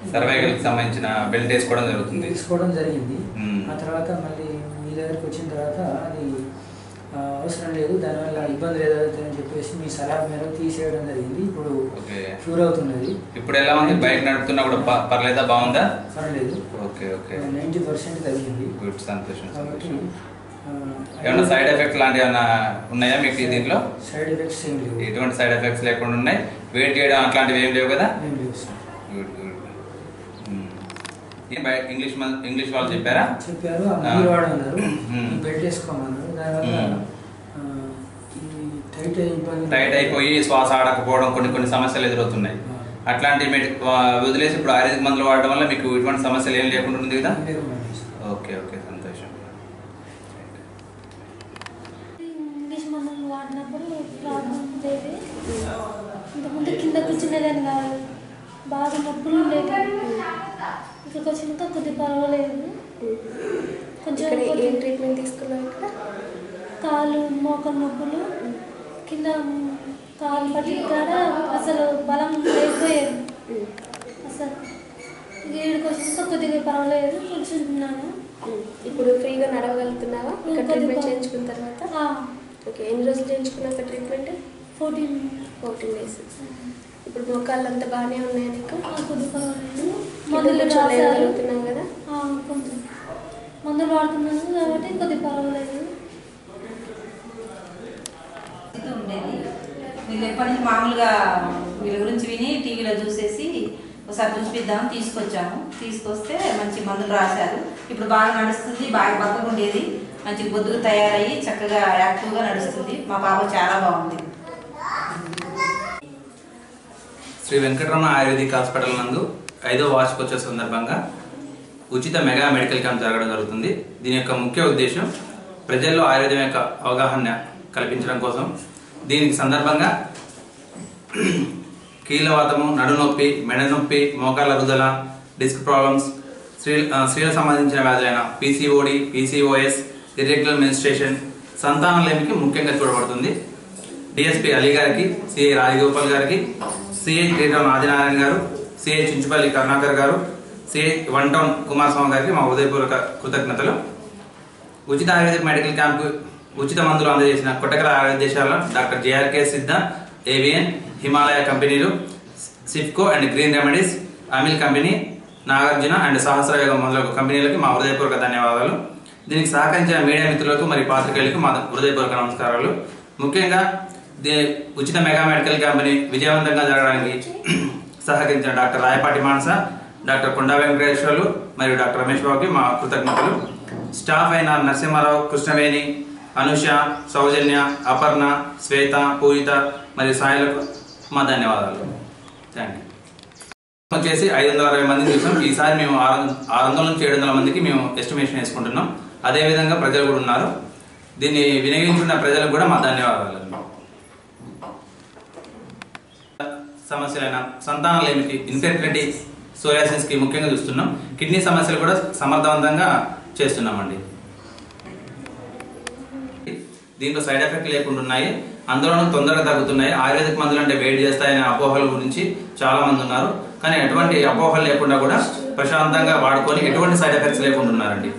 Cervical కి సంబంధించిన belt వేసుకోవడం జరుగుతుంది తీసుకోవడం జరిగింది మ్మ్. ఆ తర్వాత మళ్ళీ మీ దగ్గరికి వచ్చిన తర్వాత అది ఆ, అవసరం లేదు దానివల్ల ఇబ్బందులు ఎదురవుతాయని చెప్పేసి మీ సలహా మేరకు తీసేయడం జరిగింది ఇప్పుడు ఓకే క్యూర్ అవుతున్నది ఇప్పుడు ఎలా ఉంది బైక్ నడుపుతున్నా కూడా ప- పర్లేదా బాగుందా పర్లేదు ఓకే ఓకే నైంటీ పర్సెంట్ తగ్గింది గుడ్ సంతోషం కాబట్టి సంతోషం ఆ, ఏమైనా సైడ్ ఎఫెక్ట్ లాంటివి ఏమైనా ఉన్నాయా మీకు దీంట్లో సైడ్ ఎఫెక్ట్స్ ఏం లేవు ఎటువంటి సైడ్ ఎఫెక్ట్స్ లేకుండా ఉన్నాయి వెయిట్ చేయడం అట్లాంటివి ఏం లేవు కదా ఏం లేవు సార్ గుడ్ గుడ్ ఏం బయ- ఇంగ్లీష్ మన- ఇంగ్లీష్ వాళ్ళు చెప్పారా చెప్పారు ఆ ఆ. మందులు వాడమన్నారు మ్మ్. ఈ బెల్ట్ వేసుకోమన్నారు దానివల్ల మ్మ్. ఆ, ఈ టైట్ ఇబ్బంది టైట్ అయిపోయి శ్వాస ఆడకపోవడం కొన్ని కొన్ని సమస్యలు ఎదురవుతున్నాయి ఆ. అట్లాంటి మెడి ఆ, వదిలేసి ఇప్పుడు ఆయుర్వేదిక్ మందులు వాడడం వల్ల మీకు ఇటువంటి సమస్యలు ఏం లేకుండా ఉంది కదా ఏం లేవు మేడం సార్. ఓకే ఓకే సంతోషం ఇంగ్లీష్ మందులు వాడినప్పుడు ప్రాబ్లం ఉండేది ఇంతకుముందు కింద కూర్చునేదాన్ని కాదు బాగా నొప్పులు ఉండేవి ఇక్కడికి వచ్చినాక కొద్ది పర్వాలేదు కొంచెం ఇక్కడ ఏం కొద్ది- ట్రీట్మెంట్ తీసుకున్నావు ఇక్కడ కాలు మోకాలు నొప్పులు కింద కాలు పట్టి కాడ అసలు బలం లేకపోయేది అసలు ఈడికి వచ్చినాక కొద్దిగా పర్వాలేదు కొంచెం ఉన్నాను ఇప్పుడు ఫ్రీగా నడవగలుగుతున్నావా ఇక్కడ కొద్దిగా- ట్రీట్మెంట్ చేయించుకున్న తర్వాత ఓకే ఎన్ని రోజులు చేయించుకున్నాక ట్రీట్మెంట్ ఫోర్టీన్ ఫోర్టీన్ డేస్ ఇప్పుడు మోకాళ్ళు అంతా బాగానే ఉన్నాయా నీకు కొద్ది పర్వాలేదు కింద మందులు కూర్చొని రాశారు లేవగలుగుతున్నావు కదా ఆ, కొంచెం మందులు వాడుతున్నాను కాబట్టి కొద్ది పర్వాలేదు స్థితి ఉండేది వీళ్ళు ఎప్పటి నుంచి మామూలుగా వీళ్ళ గురించి విని టీవీలో చూసేసి ఒకసారి చూపిద్దాం తీసుకొచ్చాము తీసుకొస్తే మంచి మందులు రాశారు ఇప్పుడు బాగా నడుస్తుంది బాగా బక్కగా ఉండేది మంచి బొద్దుగా తయారయ్యి చక్కగా యాక్టివ్గా నడుస్తుంది మా పాప చాలా బాగుంది శ్రీ వెంకటరమణ ఆయుర్వేదిక్ హాస్పిటల్ నందు ఐదో వార్షికోత్సవ సందర్భంగా ఉచిత మెగా మెడికల్ క్యాంప్ జరగడం జరుగుతుంది దీని యొక్క ముఖ్య ఉద్దేశం ప్రజల్లో ఆయుర్వేదం యొక్క అవగాహన కల్పించడం కోసం దీనికి సందర్భంగా కీళ్ళవాతము నడునొప్పి మెడ నొప్పి మోకాళ్ళ రుదల డిస్క్ ప్రాబ్లమ్స్ స్త్రీ ఆ, స్త్రీలకు సంబంధించిన వ్యాధులైన పీసీఓడి పీసీఓఎస్ ఇర్రెగ్యులర్ మెన్స్ట్రేషన్ సంతానలేమికి ముఖ్యంగా చూడబడుతుంది డిఎస్పి అలీ గారికి సిఐ రాజగోపాల్ గారికి సిఐ శ్రీరామ్ ఆదినారాయణ గారు సిఐ చుంచుపల్లి కరుణాకర్ గారు సిఐ వన్ టౌన్ కుమారస్వామి గారికి మా ఉదయపూర్వక కృతజ్ఞతలు ఉచిత ఆయుర్వేదిక్ మెడికల్ క్యాంపు ఉచిత మందులు అందజేసిన కొట్టకల ఆయుర్వేదేశాల doctor JRK Siddha AVN Himalaya కంపెనీలు సిఫ్కో అండ్ గ్రీన్ రెమెడీస్ అమిల్ కంపెనీ నాగార్జున అండ్ సహస్రయోగం మొదలగు కంపెనీలకి మా హృదయపూర్వక ధన్యవాదాలు దీనికి సహకరించిన మీడియా మిత్రులకు మరియు పాత్రికేయులకు మా హృదయపూర్వక నమస్కారాలు ముఖ్యంగా దీ ఉచిత మెగా మెడికల్ క్యాంప్ని విజయవంతంగా జరగడానికి సహకరించిన డాక్టర్ రాయపాటి మానస డాక్టర్ కొండా వెంకటేశ్వర్లు మరియు డాక్టర్ రమేష్ బాబుకి మా కృతజ్ఞతలు స్టాఫ్ అయిన నరసింహారావు కృష్ణవేణి అనుష సౌజన్య అపర్ణ శ్వేత పూజిత మరియు సాయిలకు మా ధన్యవాదాలు థ్యాంక్ యూ వచ్చేసి ఐదు వందల అరవై మందిని చూసాం ఈసారి మేము ఆరు వంద- ఆరు వందల నుంచి ఏడు వందల మందికి మేము ఎస్టిమేషన్ వేసుకుంటున్నాం అదే విధంగా ప్రజలు కూడా ఉన్నారు దీన్ని వినియోగించుకున్న ప్రజలకు కూడా మా ధన్యవాదాలు సమస్యలైన సంతానలేమికి ఇన్ఫెర్టిలిటీ సోయాసిస్ కి ముఖ్యంగా చూస్తున్నాం కిడ్నీ సమస్యలు కూడా సమర్థవంతంగా చేస్తున్నామండి దీంట్లో సైడ్ ఎఫెక్ట్ లేకుండా ఉన్నాయి అందులోనూ తొందరగా తగ్గుతున్నాయి ఆయుర్వేదిక్ మందులు అంటే వేడి చేస్తాయనే అపోహల గురించి చాలా మంది ఉన్నారు కానీ ఎటువంటి అపోహలు లేకుండా కూడా ప్రశాంతంగా వాడుకొని ఎటువంటి సైడ్ ఎఫెక్ట్స్ లేకుండా ఉన్నారండి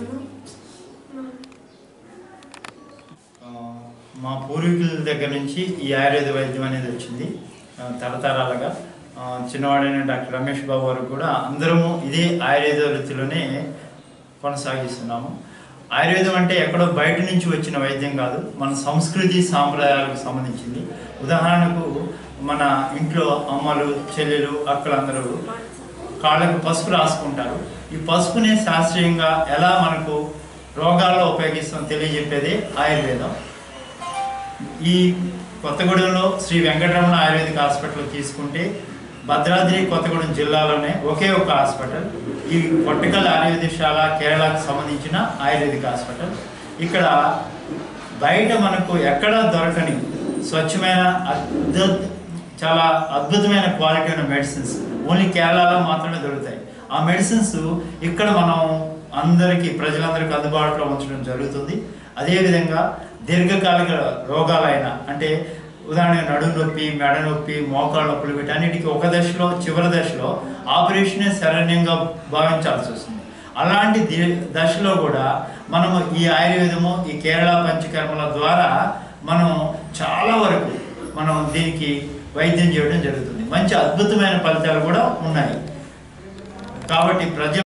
ఆ, మా పూర్వీకుల దగ్గర నుంచి ఈ ఆయుర్వేద వైద్యం అనేది వచ్చింది ఆ, తరతరాలుగా ఆ, చిన్నవాడైన డాక్టర్ రమేష్ బాబు వారు కూడా అందరము ఇదే ఆయుర్వేద వృత్తిలోనే కొనసాగిస్తున్నాము ఆయుర్వేదం అంటే ఎక్కడో బయట నుంచి వచ్చిన వైద్యం కాదు మన సంస్కృతి సాంప్రదాయాలకు సంబంధించింది ఉదాహరణకు మన ఇంట్లో అమ్మలు చెల్లెలు అక్కలందరూ కాళ్ళకు పసుపు రాసుకుంటారు ఈ పసుపుని శాస్త్రీయంగా ఎలా మనకు రోగాల్లో ఉపయోగిస్తాం తెలియజెప్పేదే ఆయుర్వేదం ఈ కొత్తగూడెంలో శ్రీ వెంకటరమణ ఆయుర్వేదిక్ హాస్పిటల్ తీసుకుంటే భద్రాద్రి కొత్తగూడెం జిల్లాలోనే ఒకే ఒక హాస్పిటల్ ఈ పొట్టకల్ ఆయుర్వేదశాల కేరళకు సంబంధించిన ఆయుర్వేదిక్ హాస్పిటల్ ఇక్కడ బయట మనకు ఎక్కడ దొరకని స్వచ్ఛమైన అద్భుత చాలా అద్భుతమైన క్వాలిటీ ఉన్న మెడిసిన్స్ ఓన్లీ కేరళలో మాత్రమే దొరుకుతాయి ఆ మెడిసిన్స్ ఇక్కడ మనం అందరికీ ప్రజలందరికీ అందుబాటులో ఉంచడం జరుగుతుంది అదేవిధంగా దీర్ఘకాలిక రోగాలైన అంటే ఉదాహరణగా నడుము నొప్పి మెడ నొప్పి మోకాళ్ళ నొప్పులు వీటన్నిటికీ ఒక దశలో చివరి దశలో ఆపరేషనే శరణ్యంగా భావించాల్సి వస్తుంది అలాంటి ది- దశలో కూడా మనము ఈ ఆయుర్వేదము ఈ కేరళ పంచకర్మల ద్వారా మనం చాలా వరకు మనం దీనికి వైద్యం చేయడం జరుగుతుంది మంచి అద్భుతమైన ఫలితాలు కూడా ఉన్నాయి కాబట్టి ప్రజ